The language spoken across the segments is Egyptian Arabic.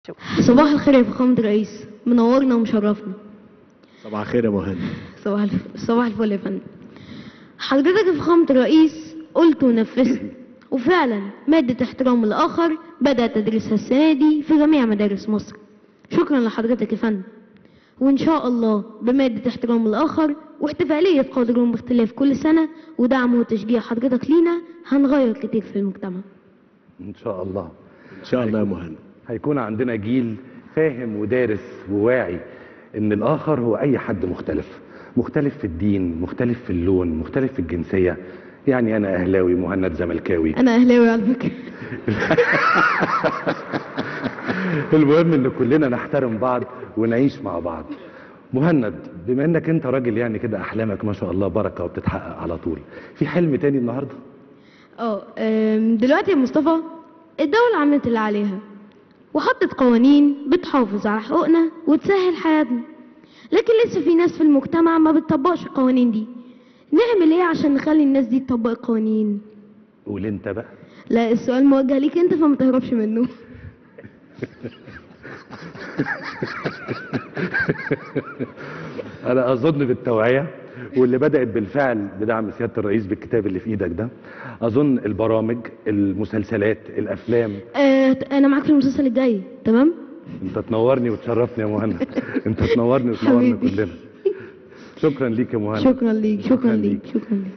صباح الخير يا فخامة الرئيس منورنا ومشرفنا صباح الخير يا مهند صباح الف... صباح الفل يا فندم حضرتك يا فخامة الرئيس قلت ونفذت وفعلا مادة احترام الآخر بدأت تدرسها السنة دي في جميع مدارس مصر شكرا لحضرتك يا فندم وإن شاء الله بمادة احترام الآخر واحتفالية قادرون باختلاف كل سنة ودعم وتشجيع حضرتك لينا هنغير كتير في المجتمع ان شاء الله ان شاء الله يا مهند هيكون عندنا جيل فاهم ودارس وواعي ان الاخر هو اي حد مختلف مختلف في الدين مختلف في اللون مختلف في الجنسية يعني انا اهلاوي مهند زملكاوي أنا أهلاوي على فكرة المهم ان كلنا نحترم بعض ونعيش مع بعض مهند بما انك انت راجل يعني كده احلامك ما شاء الله بركة وبتتحقق على طول في حلم تاني النهاردة اه أم، دلوقتي يا مصطفى الدولة عملت اللي عليها وحطت قوانين بتحافظ على حقوقنا وتسهل حياتنا لكن لسه في ناس في المجتمع ما بتطبقش القوانين دي نعمل ايه عشان نخلي الناس دي تطبق القوانين قول انت بقى لا السؤال موجه ليك انت فما تهربش منه انا اظن بالتوعية واللي بدأت بالفعل بدعم سيادة الرئيس بالكتاب اللي في ايدك ده اظن البرامج المسلسلات الافلام آه انا معاك في المسلسل الجاي تمام انت تنورني وتشرفني يا مهند انت تنورني وتنورنا حبيبي. كلنا شكرا ليك يا مهند شكرا ليك شكرا ليك شكرا ليك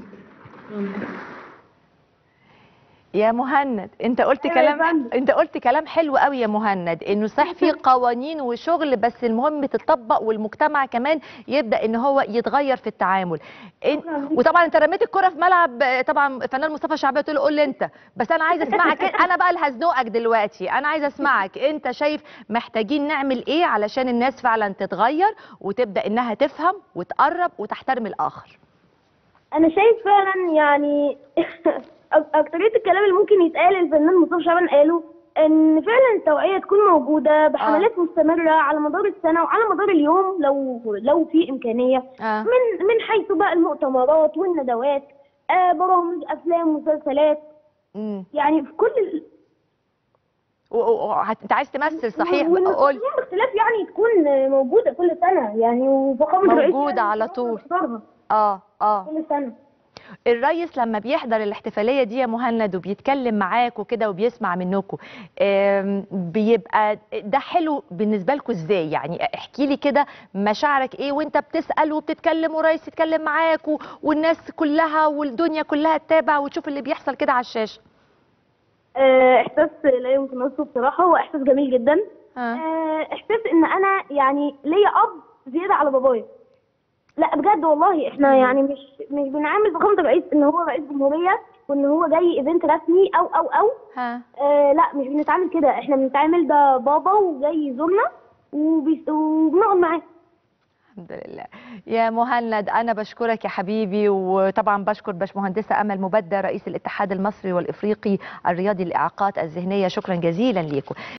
يا مهند انت قلت أيوة يا كلام فندم. انت قلت كلام حلو قوي يا مهند انه صح في قوانين وشغل بس المهم تطبق والمجتمع كمان يبدا ان هو يتغير في التعامل إن... وطبعا انت رميت الكره في ملعب آه، طبعا الفنان مصطفى شعبيه تقول له قول لي انت بس انا عايز اسمعك انا بقى اللي هزنقك دلوقتي انا عايز اسمعك انت شايف محتاجين نعمل ايه علشان الناس فعلا تتغير وتبدا انها تفهم وتقرب وتحترم الاخر انا شايف فعلا يعني أك- اكترية الكلام اللي ممكن يتقال الفنان مصطفى شعبان قاله ان فعلا التوعية تكون موجودة بحملات مستمرة على مدار السنة وعلى مدار اليوم لو لو في امكانية آه. من من حيث بقى المؤتمرات والندوات آه برامج افلام مسلسلات امم يعني في كل ال- و... و... هت- انت عايز تمثل صحيح والمسؤولين قول باختلاف يعني تكون موجودة كل سنة يعني وفخامة الرئيس موجودة يعني على طول. بيختارها اه اه كل سنة الريس لما بيحضر الاحتفاليه دي يا مهند وبيتكلم معاك وكده وبيسمع منكم آم، بيبقى ده حلو بالنسبه لكم ازاي يعني احكي لي كده مشاعرك ايه وانت بتسال وبتتكلم ورئيس يتكلم معاك و- والناس كلها والدنيا كلها تتابع وتشوف اللي بيحصل كده على الشاشه آه، احساس لا يمكن وصفه بصراحه هو احساس جميل جدا ها آه، احساس ان انا يعني ليا اب زياده على بابايا لا بجد والله احنا يعني مش مش بنعامل فخامه الرئيس ان هو رئيس جمهوريه وان هو جاي ايفنت رسمي او او او ها آه لا مش بنتعامل كده احنا بنتعامل ده بابا وجاي يزورنا وبيس- وبنقعد معاه الحمد لله يا مهند انا بشكرك يا حبيبي وطبعا بشكر باشمهندسه امل مبدع رئيس الاتحاد المصري والافريقي الرياضي للاعاقات الذهنيه شكرا جزيلا ليكم